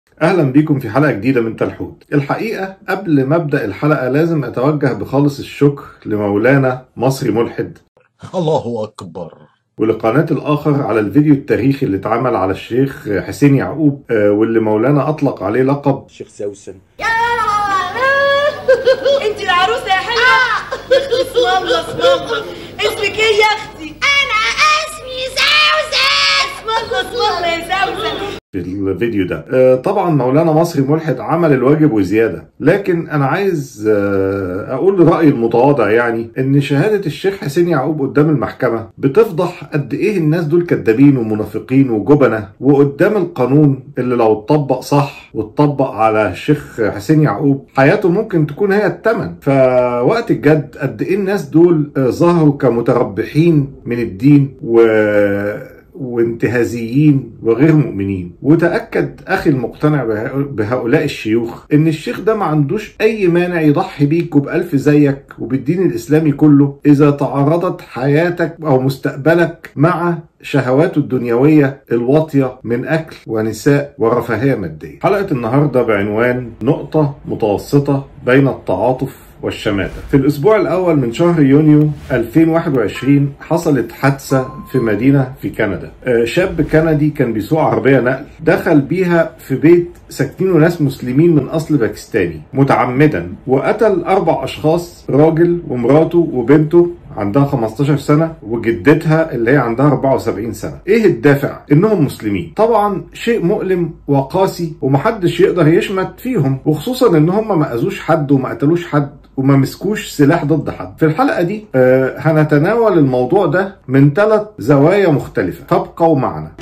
اهلا بيكم في حلقه جديده من تلحود الحقيقه قبل ما ابدا الحلقه لازم اتوجه بخالص الشكر لمولانا مصري ملحد الله أكبر ولقناه الاخر على الفيديو التاريخي اللي اتعمل على الشيخ حسين يعقوب آه، واللي مولانا اطلق عليه لقب شيخ سوسن انت العروسه يا حلوه يا اختي اسم الله اسم الله اسمك ايه يا اختي انا اسمي زوزة اسم الله اسم الله يا زوزه في الفيديو ده آه، طبعا مولانا مصري ملحد عمل الواجب وزياده لكن انا عايز آه، اقول رايي المتواضع يعني ان شهاده الشيخ حسين يعقوب قدام المحكمه بتفضح قد ايه الناس دول كدابين ومنافقين وجبنه وقدام القانون اللي لو اتطبق صح واتطبق على الشيخ حسين يعقوب حياته ممكن تكون هي الثمن فوقت الجد قد ايه الناس دول آه، ظهروا كمتربحين من الدين و وانتهازيين وغير مؤمنين وتأكد أخي المقتنع به- بهؤلاء الشيوخ إن الشيخ ده ما عندوش أي مانع يضحي بيك وبألف زيك وبالدين الإسلامي كله إذا تعرضت حياتك أو مستقبلك مع شهواته الدنيوية الواطية من أكل ونساء ورفاهية مادية حلقة النهاردة بعنوان نقطة متوسطة بين التعاطف والشماتة في الأسبوع الأول من شهر يونيو 2021 حصلت حادثة في مدينة في كندا آه، شاب كندي كان بيسوق عربية نقل دخل بيها في بيت ساكنينه ناس مسلمين من أصل باكستاني متعمدا وقتل أربع أشخاص راجل ومراته وبنته عندها 15 سنة وجدتها اللي هي عندها 74 سنة ايه الدافع انهم مسلمين طبعا شيء مؤلم وقاسي ومحدش يقدر يشمت فيهم وخصوصا ان هم ما اذوش حد وما قتلوش حد وما مسكوش سلاح ضد حد في الحلقة دي آه هنتناول الموضوع ده من ثلاث زوايا مختلفة فابقوا معنا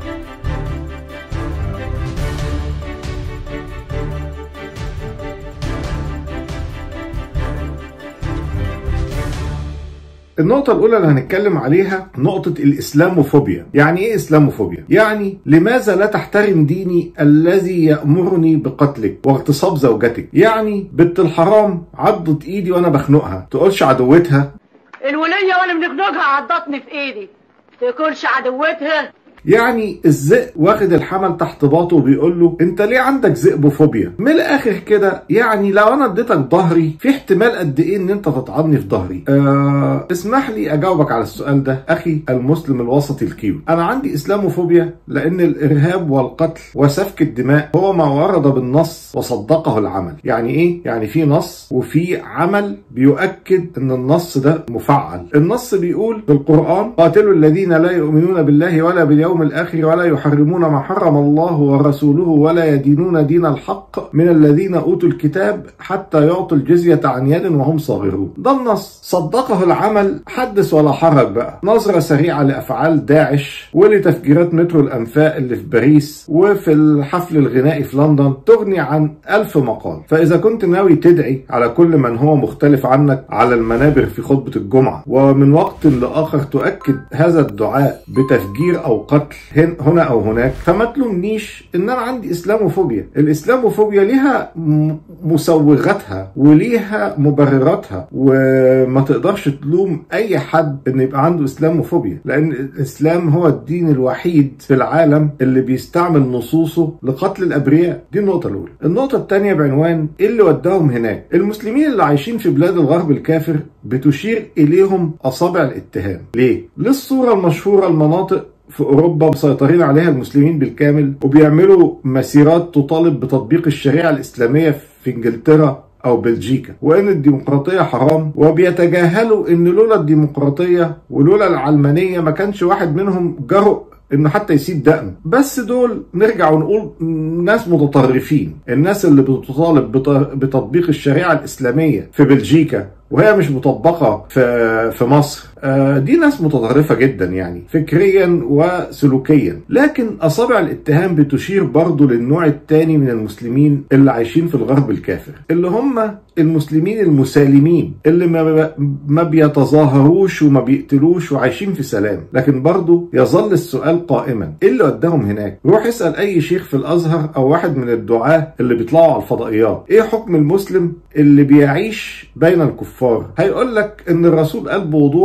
النقطة الأولى اللي هنتكلم عليها نقطة الإسلاموفوبيا يعني إيه إسلاموفوبيا؟ يعني لماذا لا تحترم ديني الذي يأمرني بقتلك واغتصاب زوجتك؟ يعني بنت الحرام عضت إيدي وأنا بخنقها تقولش عدوتها الوليه وانا بنخنقها عضتني في ايدي تاكلش عدوتها يعني الذئب واخد الحمل تحت باطه وبيقول له انت ليه عندك ذئبوفوبيا من الاخر كده يعني لو انا اديتك ظهري في احتمال قد ايه ان انت تطعني في ظهري آه اسمح لي اجاوبك على السؤال ده اخي المسلم الوسطي الكيوت انا عندي اسلاموفوبيا لان الارهاب والقتل وسفك الدماء هو ما ورد بالنص وصدقه العمل يعني ايه يعني في نص وفي عمل بيؤكد ان النص ده مفعل النص بيقول في القرآن قاتلوا الذين لا يؤمنون بالله ولا باليوم الآخر ولا يحرمون ما حرم الله ورسوله ولا يدينون دين الحق من الذين أوتوا الكتاب حتى يعطوا الجزية عن يد وهم صاغرون ده النص صدقه العمل حدث ولا حرج بقى نظرة سريعة لأفعال داعش ولتفجيرات مترو الأنفاق اللي في باريس وفي الحفل الغنائي في لندن تغني عن ألف مقال فإذا كنت ناوي تدعي على كل من هو مختلف عنك على المنابر في خطبة الجمعة ومن وقت لآخر تؤكد هذا الدعاء بتفجير أو قتل هن- هنا أو هناك فما تلومنيش إن أنا عندي إسلاموفوبيا الإسلاموفوبيا ليها م- مسوغاتها وليها مبرراتها وما تقدرش تلوم أي حد إن يبقى عنده إسلاموفوبيا لأن الإسلام هو الدين الوحيد في العالم اللي بيستعمل نصوصه لقتل الأبرياء دي النقطة الأولى النقطة الثانية بعنوان إيه اللي وداهم هناك المسلمين اللي عايشين في بلاد الغرب الكافر بتشير إليهم أصابع الاتهام ليه؟ للصورة المشهورة المناطق في اوروبا مسيطرين عليها المسلمين بالكامل وبيعملوا مسيرات تطالب بتطبيق الشريعه الاسلاميه في انجلترا او بلجيكا وان الديمقراطيه حرام وبيتجاهلوا ان لولا الديمقراطيه ولولا العلمانيه ما كانش واحد منهم جرؤ انه حتى يسيب دقنه بس دول نرجع ونقول ناس متطرفين الناس اللي بتطالب بت- بتطبيق الشريعه الاسلاميه في بلجيكا وهي مش مطبقه في في مصر آه، دي ناس متطرفه جدا يعني فكريا وسلوكيا لكن اصابع الاتهام بتشير برضه للنوع الثاني من المسلمين اللي عايشين في الغرب الكافر اللي هم المسلمين المسالمين اللي ما ما بيتظاهروش وما بيقتلوش وعايشين في سلام لكن برضه يظل السؤال قائما ايه اللي وداهم هناك روح اسال اي شيخ في الازهر او واحد من الدعاه اللي بيطلعوا على الفضائيات ايه حكم المسلم اللي بيعيش بين الكفار هيقول لك ان الرسول قال بوضوح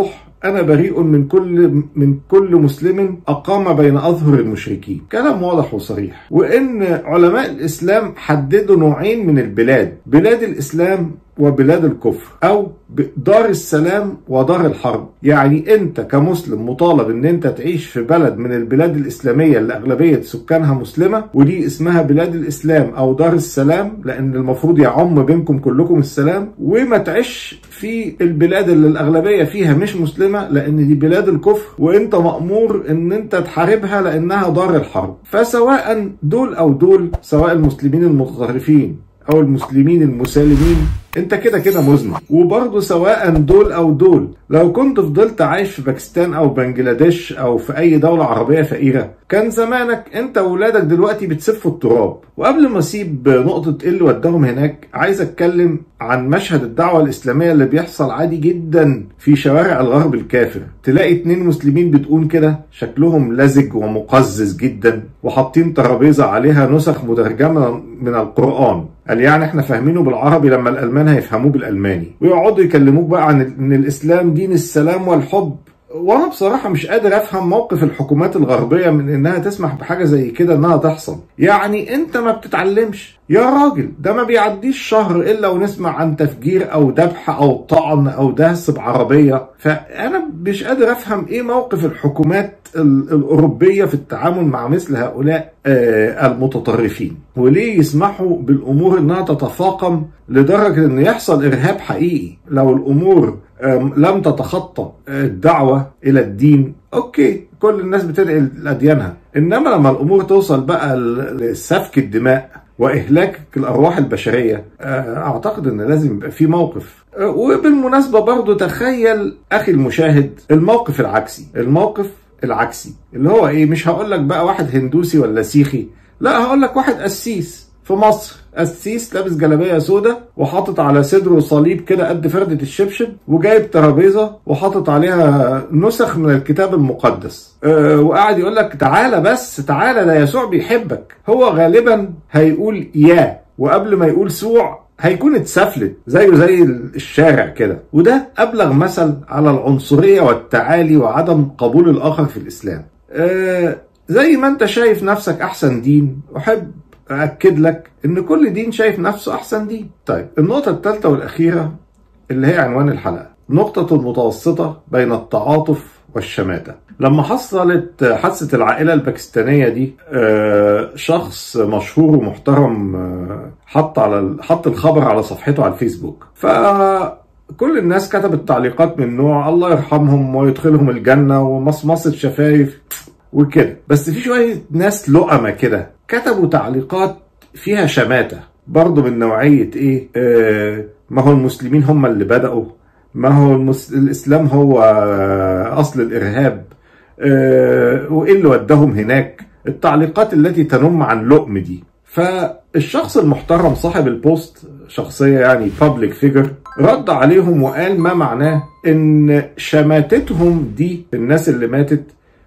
انا بريء من كل من كل مسلم اقام بين اظهر المشركين كلام واضح وصريح وان علماء الاسلام حددوا نوعين من البلاد بلاد الاسلام وبلاد الكفر او دار السلام ودار الحرب يعني انت كمسلم مطالب ان انت تعيش في بلد من البلاد الاسلاميه اللي اغلبيه سكانها مسلمه ودي اسمها بلاد الاسلام او دار السلام لان المفروض يعم بينكم كلكم السلام وما تعيش في البلاد اللي الاغلبيه فيها مش مسلمه لان دي بلاد الكفر وانت مامور ان انت تحاربها لانها دار الحرب فسواء دول او دول سواء المسلمين المتطرفين او المسلمين المسالمين انت كده كده مذنب وبرضه سواء دول او دول لو كنت فضلت عايش في باكستان او بنجلاديش او في اي دولة عربية فقيرة كان زمانك انت واولادك دلوقتي بتسفوا التراب وقبل ما اسيب نقطة ايه اللي وداهم هناك عايز اتكلم عن مشهد الدعوة الاسلامية اللي بيحصل عادي جدا في شوارع الغرب الكافر تلاقي اتنين مسلمين بتقول كده شكلهم لزج ومقزز جدا وحاطين ترابيزة عليها نسخ مترجمة من القرآن قال يعني احنا فاهمينه بالعربي لما الالمان هيفهموه بالالماني ويقعدوا يكلموك بقى عن ان الاسلام دين السلام والحب وانا بصراحه مش قادر افهم موقف الحكومات الغربيه من انها تسمح بحاجه زي كده انها تحصل يعني انت ما بتتعلمش يا راجل ده ما بيعديش شهر الا ونسمع عن تفجير او ذبح او طعن او دهس بعربيه فانا مش قادر افهم ايه موقف الحكومات الاوروبيه في التعامل مع مثل هؤلاء المتطرفين وليه يسمحوا بالامور انها تتفاقم لدرجه ان يحصل ارهاب حقيقي لو الامور لم تتخطى الدعوه الى الدين اوكي كل الناس بتدعي لاديانها انما لما الامور توصل بقى لسفك الدماء واهلاك الارواح البشريه اعتقد ان لازم يبقى في موقف وبالمناسبه برضو تخيل اخي المشاهد الموقف العكسي الموقف العكسي اللي هو ايه مش هقول لك بقى واحد هندوسي ولا سيخي لا هقول لك واحد قسيس في مصر قسيس لابس جلابيه سودا وحاطط على صدره صليب كده قد فرده الشبشب وجايب ترابيزه وحاطط عليها نسخ من الكتاب المقدس أه وقاعد يقول لك تعالى بس تعالى ده يسوع بيحبك هو غالبا هيقول يا وقبل ما يقول سوع هيكون اتسفلت زيه زي الشارع كده وده ابلغ مثل على العنصريه والتعالي وعدم قبول الاخر في الاسلام أه زي ما انت شايف نفسك احسن دين احب أأكد لك إن كل دين شايف نفسه أحسن دين. طيب النقطة الثالثة والأخيرة اللي هي عنوان الحلقة، نقطة متوسطة بين التعاطف والشماتة. لما حصلت حادثة العائلة الباكستانية دي شخص مشهور ومحترم حط على حط الخبر على صفحته على الفيسبوك. ف كل الناس كتبت تعليقات من نوع الله يرحمهم ويدخلهم الجنة ومصمصة شفايف وكده بس في شوية ناس لؤمة كده كتبوا تعليقات فيها شماتة برضه من نوعية ايه آه ما هو المسلمين هم اللي بدأوا ما هو المس... الإسلام هو أصل الإرهاب آه وإيه اللي وداهم هناك التعليقات التي تنم عن لؤم دي فالشخص المحترم صاحب البوست شخصية يعني بابليك فيجر رد عليهم وقال ما معناه ان شماتتهم دي الناس اللي ماتت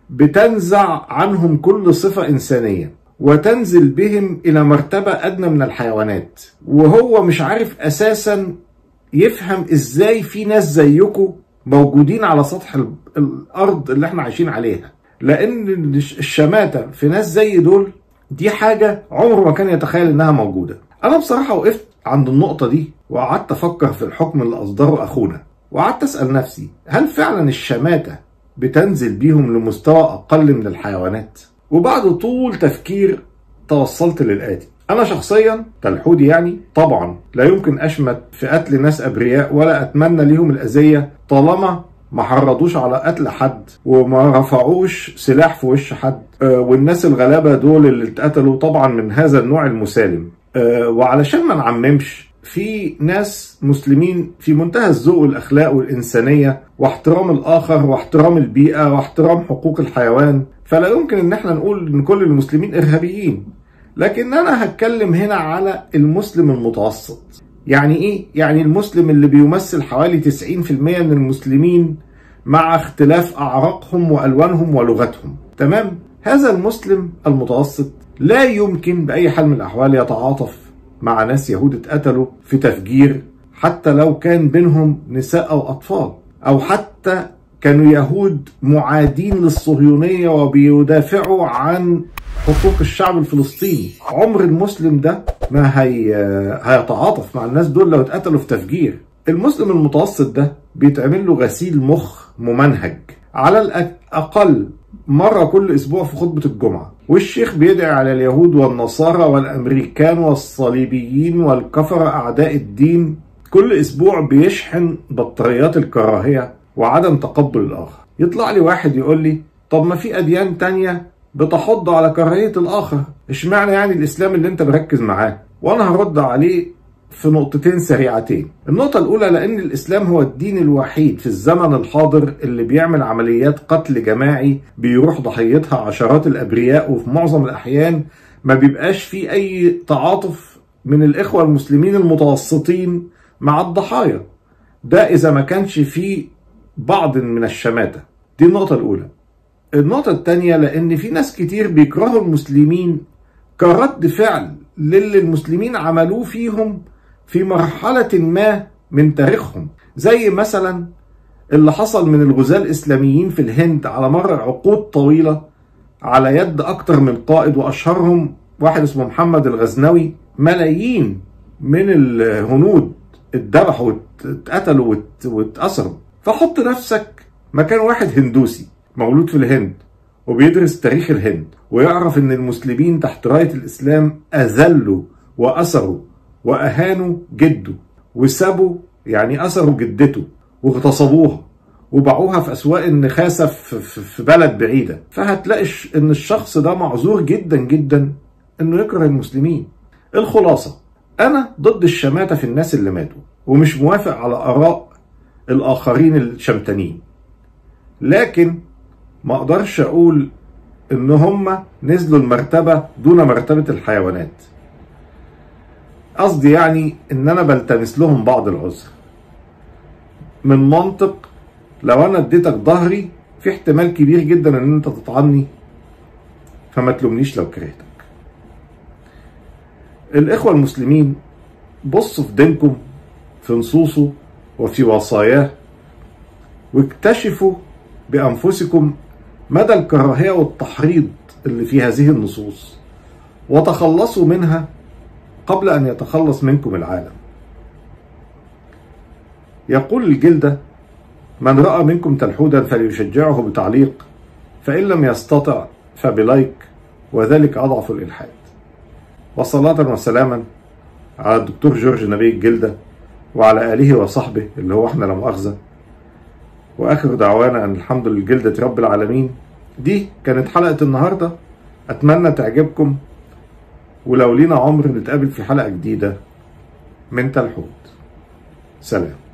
بتنزع عنهم كل صفة إنسانية وتنزل بهم إلى مرتبة أدنى من الحيوانات وهو مش عارف أساسا يفهم إزاي في ناس زيكم موجودين على سطح الأرض اللي احنا عايشين عليها لأن الشماتة في ناس زي دول دي حاجة عمره ما كان يتخيل إنها موجودة أنا بصراحة وقفت عند النقطة دي وقعدت أفكر في الحكم اللي أصدره أخونا وقعدت أسأل نفسي هل فعلا الشماتة بتنزل بيهم لمستوى أقل من الحيوانات وبعد طول تفكير توصلت للآتي أنا شخصيا تلحودي يعني طبعا لا يمكن أشمت في قتل ناس أبرياء ولا أتمنى ليهم الأذية طالما ما حرضوش على قتل حد وما رفعوش سلاح في وش حد أه والناس الغلابة دول اللي اتقتلوا طبعا من هذا النوع المسالم أه وعلشان ما نعممش في ناس مسلمين في منتهى الذوق والاخلاق والانسانيه واحترام الاخر واحترام البيئه واحترام حقوق الحيوان فلا يمكن ان احنا نقول ان كل المسلمين ارهابيين لكن انا هتكلم هنا على المسلم المتوسط يعني ايه يعني المسلم اللي بيمثل حوالي 90% من المسلمين مع اختلاف اعراقهم والوانهم ولغتهم تمام هذا المسلم المتوسط لا يمكن باي حال من الاحوال يتعاطف مع ناس يهود اتقتلوا في تفجير حتى لو كان بينهم نساء او اطفال او حتى كانوا يهود معادين للصهيونية وبيدافعوا عن حقوق الشعب الفلسطيني عمر المسلم ده ما هي... هيتعاطف مع الناس دول لو اتقتلوا في تفجير المسلم المتوسط ده بيتعمل له غسيل مخ ممنهج على الأقل مرة كل أسبوع في خطبة الجمعة والشيخ بيدعي على اليهود والنصارى والأمريكان والصليبيين والكفرة أعداء الدين كل أسبوع بيشحن بطاريات الكراهية وعدم تقبل الآخر يطلع لي واحد يقول لي طب ما في أديان تانية بتحض على كراهية الآخر اشمعنى يعني الإسلام اللي أنت مركز معاه وأنا هرد عليه في نقطتين سريعتين النقطة الأولى لأن الإسلام هو الدين الوحيد في الزمن الحاضر اللي بيعمل عمليات قتل جماعي بيروح ضحيتها عشرات الأبرياء وفي معظم الأحيان ما بيبقاش فيه أي تعاطف من الإخوة المسلمين المتوسطين مع الضحايا ده إذا ما كانش فيه بعض من الشماتة دي النقطة الأولى النقطة الثانية لأن في ناس كتير بيكرهوا المسلمين كرد فعل للي المسلمين عملوه فيهم في مرحلة ما من تاريخهم زي مثلا اللي حصل من الغزاة الإسلاميين في الهند على مر عقود طويلة على يد أكتر من قائد وأشهرهم واحد اسمه محمد الغزنوي ملايين من الهنود اتذبحوا واتقتلوا واتأثروا فحط نفسك مكان واحد هندوسي مولود في الهند وبيدرس تاريخ الهند ويعرف ان المسلمين تحت راية الاسلام اذلوا واثروا واهانوا جده وسابوا يعني اثروا جدته واغتصبوها وباعوها في اسواق النخاسه في بلد بعيده فهتلاقي ان الشخص ده معذور جدا جدا انه يكره المسلمين الخلاصه انا ضد الشماته في الناس اللي ماتوا ومش موافق على اراء الاخرين الشمتانين لكن ما اقدرش اقول ان هم نزلوا المرتبه دون مرتبه الحيوانات قصدي يعني ان انا بلتمس لهم بعض العذر من منطق لو انا اديتك ظهري في احتمال كبير جدا ان انت تطعني فما تلومنيش لو كرهتك الاخوه المسلمين بصوا في دينكم في نصوصه وفي وصاياه واكتشفوا بانفسكم مدى الكراهيه والتحريض اللي في هذه النصوص وتخلصوا منها قبل ان يتخلص منكم العالم يقول الجلده من راى منكم تلحودا فليشجعه بتعليق فان لم يستطع فبلايك وذلك اضعف الالحاد وصلاه وسلاما على الدكتور جورج نبي الجلده وعلى اله وصحبه اللي هو احنا لا مؤاخذه واخر دعوانا ان الحمد لله جلدة رب العالمين دي كانت حلقة النهاردة اتمنى تعجبكم ولو لينا عمر نتقابل في حلقة جديدة من تلحوت سلام